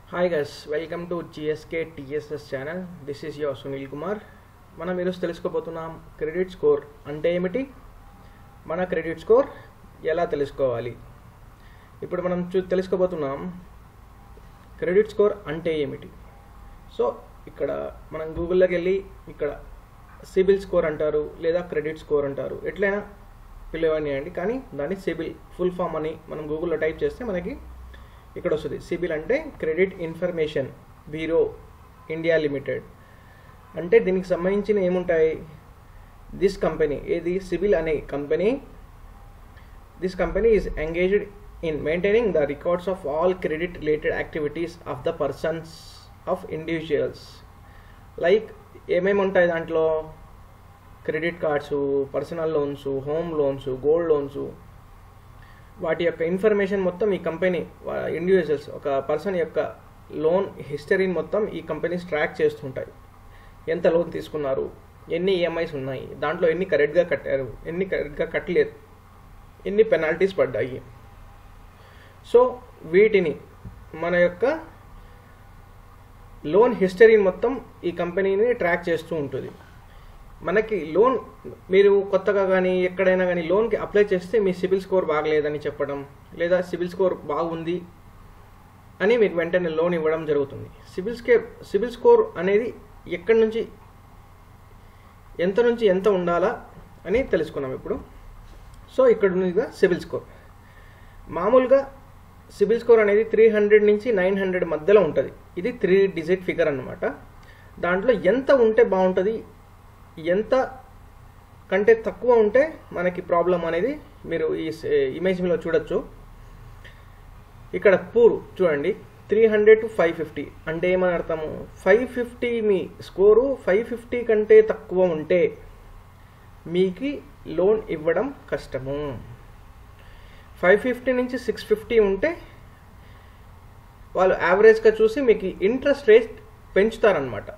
hi guys welcome to GSK TSS channel this is your Sunil Kumar మనం ఈరోజు తెలుసుకోబోతున్నాం credit score అంటే ఏమిటి మన క్రెడిట్ స్కోర్ ఎలా తెలుసుకోవాలి ఇప్పుడు మనం చూ తెలుసుకోబోతున్నాం క్రెడిట్ స్కోర్ అంటే ఏమిటి సో ఇక్కడ మనం గూగుల్లోకి వెళ్ళి ఇక్కడ సిబిల్ స్కోర్ అంటారు లేదా క్రెడిట్ స్కోర్ అంటారు ఎట్లయినా పిలవనియండి కానీ దాన్ని సిబిల్ ఫుల్ ఫామ్ అని మనం గూగుల్లో టైప్ చేస్తే మనకి ఇక్కడ వస్తుంది సిబిల్ అంటే credit information bureau India limited అంటే దీనికి సంబంధించిన ఏముంటాయి దిస్ కంపెనీ ఏది సిబిల్ అనే company this company is engaged in maintaining the records of all credit related activities of the persons of individuals like ఏమేమి ఉంటాయి దాంట్లో credit cards personal loans home loans gold loans వాటి యొక్క ఇన్ఫర్మేషన్ మొత్తం ఈ company individuals ఒక person యొక్క loan హిస్టరీని మొత్తం ఈ కంపెనీస్ ట్రాక్ చేస్తుంటాయి ఎంత లోన్ తీసుకున్నారు ఎన్ని ఈఎంఐస్ ఉన్నాయి దాంట్లో ఎన్ని కరెక్ట్గా కట్టారు ఎన్ని కరెక్ట్గా కట్టలేదు ఎన్ని పెనాల్టీస్ పడ్డాయి సో వీటిని మన యొక్క లోన్ హిస్టరీని మొత్తం ఈ కంపెనీని ట్రాక్ చేస్తూ ఉంటుంది మనకి లోన్ మీరు కొత్తగా కానీ ఎక్కడైనా కానీ లోన్కి అప్లై చేస్తే మీ సిబిల్ స్కోర్ బాగలేదని చెప్పడం లేదా సిబిల్ స్కోర్ బాగుంది అని మీకు వెంటనే లోన్ ఇవ్వడం జరుగుతుంది సిబిల్ స్కేర్ సిబిల్ స్కోర్ అనేది ఎక్కడి నుంచి ఎంత నుంచి ఎంత ఉండాలా అని తెలుసుకున్నాం ఇప్పుడు సో ఇక్కడ ఉన్నదిగా సిబిల్ స్కోర్ మామూలుగా సిబిల్ స్కోర్ అనేది త్రీ హండ్రెడ్ నుంచి నైన్ హండ్రెడ్ మధ్యలో ఉంటుంది ఇది త్రీ డిజిట్ ఫిగర్ అనమాట దాంట్లో ఎంత ఉంటే బాగుంటుంది ఎంత కంటే తక్కువ ఉంటే మనకి ప్రాబ్లం అనేది మీరు ఈ ఇమేజ్ మీద చూడొచ్చు ఇక్కడ పూర్ చూడండి three hundred to five fifty అంటే ఏమని అర్థము ఫైవ్ ఫిఫ్టీ మీ స్కోరు ఫైవ్ ఫిఫ్టీ కంటే తక్కువ ఉంటే మీకు లోన్ ఇవ్వడం కష్టము ఫైవ్ ఫిఫ్టీ నుంచి సిక్స్ ఫిఫ్టీ ఉంటే వాళ్ళు యావరేజ్గా చూసి మీకు ఇంట్రెస్ట్ రేట్ పెంచుతారనమాట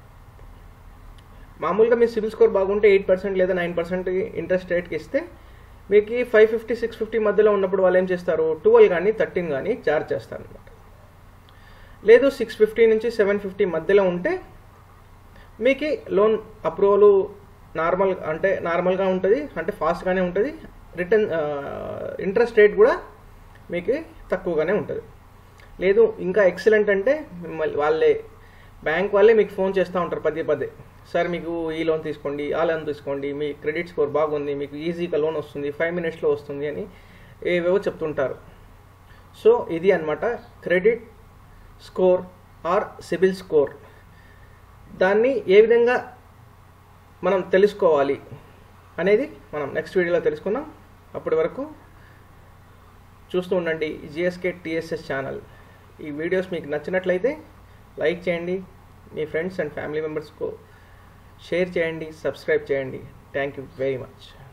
మామూలుగా మీ సిబిల్ స్కోర్ బాగుంటే ఎయిట్ పర్సెంట్ లేదా నైన్ పర్సెంట్ ఇంట్రెస్ట్ రేట్కి ఇస్తే మీకు ఫైవ్ ఫిఫ్టీ సిక్స్ ఫిఫ్టీ మధ్యలో ఉన్నప్పుడు వాళ్ళు ఏం చేస్తారు ట్వెల్వ్ కానీ థర్టీన్ కానీ చార్జ్ చేస్తారు అనమాట లేదు సిక్స్ ఫిఫ్టీ నుంచి సెవెన్ ఫిఫ్టీ మధ్యలో ఉంటే మీకు లోన్ అప్రూవల్ నార్మల్ అంటే నార్మల్గా ఉంటుంది అంటే ఫాస్ట్గానే ఉంటుంది రిటర్న్ ఇంట్రెస్ట్ రేట్ కూడా మీకు తక్కువగానే ఉంటుంది లేదు ఇంకా ఎక్సలెంట్ అంటే మిమ్మల్ని వాళ్ళే బ్యాంక్ వాళ్ళే మీకు ఫోన్ చేస్తూ ఉంటారు పదే పదే సార్ మీకు ఈ లోన్ తీసుకోండి ఆ లోన్ తీసుకోండి మీ క్రెడిట్ స్కోర్ బాగుంది మీకు ఈజీగా లోన్ వస్తుంది ఫైవ్ మినిట్స్లో వస్తుంది అని ఏవేవో చెప్తుంటారు సో ఇది అనమాట credit score or CIBIL score దాన్ని ఏ విధంగా మనం తెలుసుకోవాలి అనేది మనం నెక్స్ట్ వీడియోలో తెలుసుకుందాం అప్పటి వరకు చూస్తూ ఉండండి జిఎస్కే టిఎస్ఎస్ ఛానల్ ఈ వీడియోస్ మీకు నచ్చినట్లయితే లైక్ చేయండి మీ ఫ్రెండ్స్ అండ్ ఫ్యామిలీ మెంబర్స్కు షేర్ చేయండి సబ్స్క్రైబ్ చేయండి థ్యాంక్ యూ వెరీ మచ్